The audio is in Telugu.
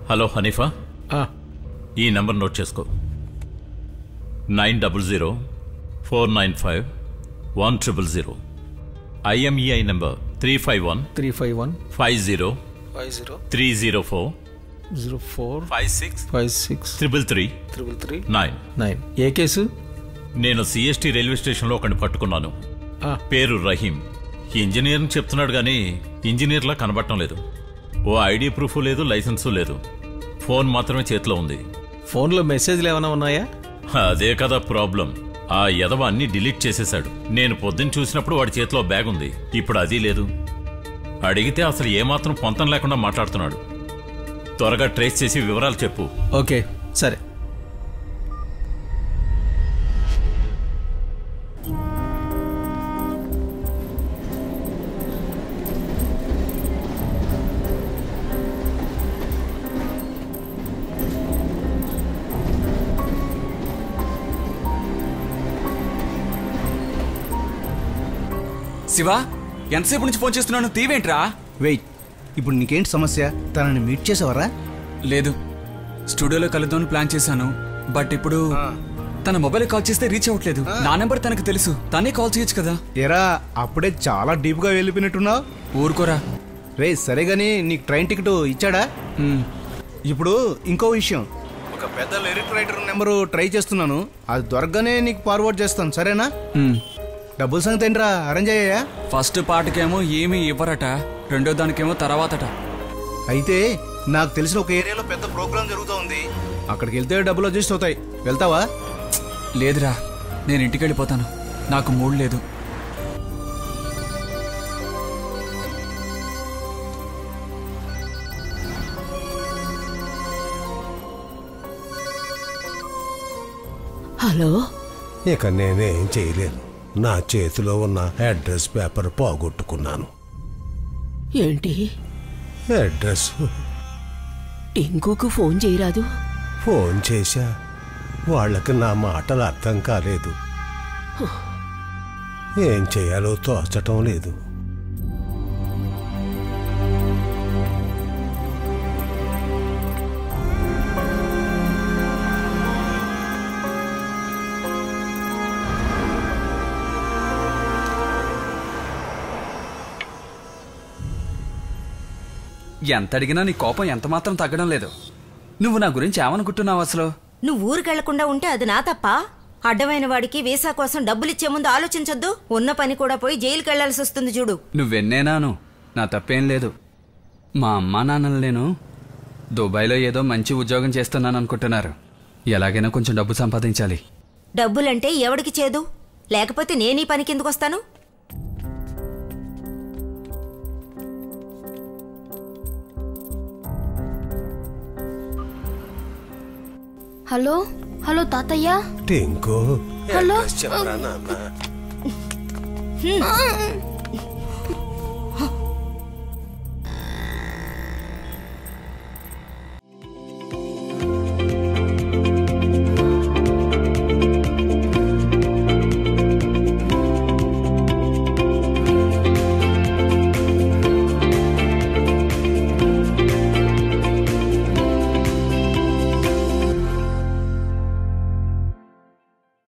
హలో హనీఫా ఆ, ఈ నంబర్ నోట్ చేసుకో nine double zero four nine five one triple zero IMEI number three five one three five one five zero five zero three zero four zero four five six five six triple three triple three nine nine ఏ కేసు నేను సిఎస్టీ రైల్వే స్టేషన్లో ఒకరిని పట్టుకున్నాను ఆ, పేరు రహీం ఇంజనీరింగ్ చెప్తున్నాడు కానీ ఇంజనీర్లా కనబడటం లేదు ఓ ఐడి ప్రూఫ్ లేదు లైసెన్సు లేదు ఫోన్ మాత్రమే చేతిలో ఉంది ఫోన్లో మెసేజ్లు ఏమైనా ఉన్నాయా అదే కదా ప్రాబ్లం ఆ ఎదవ అన్ని డిలీట్ చేసేశాడు నేను పొద్దున్న చూసినప్పుడు వాడి చేతిలో బ్యాగ్ ఉంది ఇప్పుడు అది లేదు అడిగితే అసలు ఏమాత్రం పొంతం లేకుండా మాట్లాడుతున్నాడు త్వరగా ట్రేస్ చేసి వివరాలు చెప్పు ఓకే సరే శివ ఎంతసేపు నుంచి ఫోన్ చేస్తున్నాను తీవేంట్రా వెయిట్ ఇప్పుడు నీకేంటి సమస్య తనని మీట్ చేసావరా లేదు స్టూడియోలో కలుద్దామని ప్లాన్ చేశాను బట్ ఇప్పుడు తన మొబైల్ కాల్ చేస్తే రీచ్ అవ్వట్లేదు నా నెంబర్ తనకు తెలుసు తనే కాల్ చేయొచ్చు కదా ఎరా అప్పుడే చాలా డీప్గా వెళ్ళిపోయినట్టున్నావు ఊరుకోరా రే సరే గానీ నీకు ట్రైన్ టికెట్ ఇచ్చాడా మ్, ఇప్పుడు ఇంకో విషయం ఒక పెద్ద లిరిక్ రైటర్ నెంబరు ట్రై చేస్తున్నాను అది దొరకగానే నీకు ఫార్వర్డ్ చేస్తాను సరేనా మ్. డబ్బుల సంగతి ఏంట్రా అరేంజ్ అయ్యాయా ఫస్ట్ పాటకేమో ఏమీ ఇవ్వరట రెండో దానికేమో తర్వాతట అయితే నాకు తెలిసిన ఒక ఏరియాలో పెద్ద ప్రోగ్రామ్ జరుగుతూ ఉంది అక్కడికి వెళ్తే డబ్బులు అడ్జస్ట్ అవుతాయి వెళ్తావా లేదురా నేను ఇంటికి వెళ్ళిపోతాను నాకు మూడ్ లేదు హలో ఇక నేనేం చేయలేను నా చేతిలో ఉన్న అడ్రస్ పేపర్ పోగొట్టుకున్నాను ఏంటి అడ్రస్ టింకుకు ఫోన్ చేయరాదు ఫోన్ చేశా వాళ్ళకి నా మాటలు అర్థం కాలేదు ఏం చేయాలో తోచటం లేదు ఎంత అడిగినా నీ కోపం ఎంత మాత్రం తగ్గడం లేదు నువ్వు నా గురించి ఏమనుకుంటున్నావు అసలు నువ్వు ఊరికెళ్లకుండా ఉంటే అది నా తప్ప అడ్డమైన వాడికి వీసా కోసం డబ్బులిచ్చే ముందు ఆలోచించొద్దు ఉన్న పని కూడా పోయి జైలుకి వెళ్లాల్సి వస్తుంది చూడు నువ్వెన్నేనాను నా తప్పేం లేదు మా అమ్మా నాన్నలు నేను దుబాయ్లో ఏదో మంచి ఉద్యోగం చేస్తున్నాను అనుకుంటున్నారు ఎలాగైనా కొంచెం డబ్బు సంపాదించాలి డబ్బులంటే ఎవడికి చేదు లేకపోతే నేను ఈ పని కిందకు వస్తాను హలో హలో తాతయ్య టింకు హలో అడ్రస్ చెప్పరా నాన్న